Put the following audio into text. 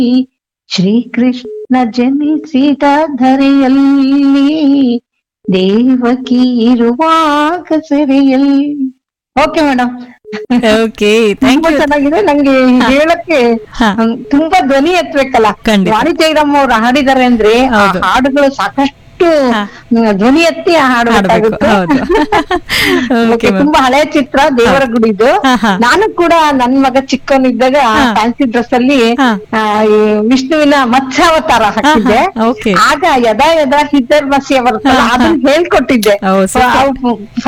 ಶ್ರೀಕೃಷ್ಣ ಜನಿಸಿದ ಧರೆಯಲ್ಲಿ ದೇವಕಿ ಇರುವಾಗ ಸೆರೆಯಲ್ಲಿ ಓಕೆ ಮೇಡಮ್ ಓಕೆ ಥ್ಯಾಂಕ್ ತುಂಬಾ ಯು ಚೆನ್ನಾಗಿದೆ ನಂಗೆ ಹೇಳಕ್ಕೆ ಹಾ. ಹ್ಮ್, ತುಂಬಾ ಧ್ವನಿ ಎತ್ತಬೇಕಲ್ಲ ಖಂಡಿತ. ವಾಣಿ ಜಯರಾಮ್ ಅವ್ರು ಹಾಡಿದಾರೆ ಅಂದ್ರೆ ಆ ಹೌದು. ಹಾಡುಗಳು ಸಾಕಷ್ಟು ಹಾ. ಹ್ಮ್, ಧ್ವನಿ ಎತ್ತಿ ಹಾಡಬೇಕಾಗುತ್ತೆ ಹಾಡ್ಬೇಕು, ಹೌದು. Okay, ma'am. ತುಂಬಾ ಹಳೆ ಚಿತ್ರ ದೇವರ ಗುಡಿದು ಹಾ, ಹಾ. ನಾನು ಕೂಡ ನನ್ ಮಗ ಚಿಕ್ಕವನಿದ್ದಾಗ ಹಾ. ಫ್ಯಾನ್ಸಿ ಡ್ರೆಸ್ ಅಲ್ಲಿ ಹಾ. ಆ, ಈ ವಿಷ್ಣುವಿನ ಮತ್ಸ್ಯಾವತಾರ ಹಾಕಿದ್ದೆ ಓಕೆ ಆಗ ಯದಾ ಯದಾ ಹಿದ್ದರ್ ಮಸಿ ಬರುತ್ತಲ್ಲ ಹಾ, ಹಾ. ಅದನ್ನ ಹೇಳ್ಕೊಟ್ಟಿದ್ದೆ ಓ, super.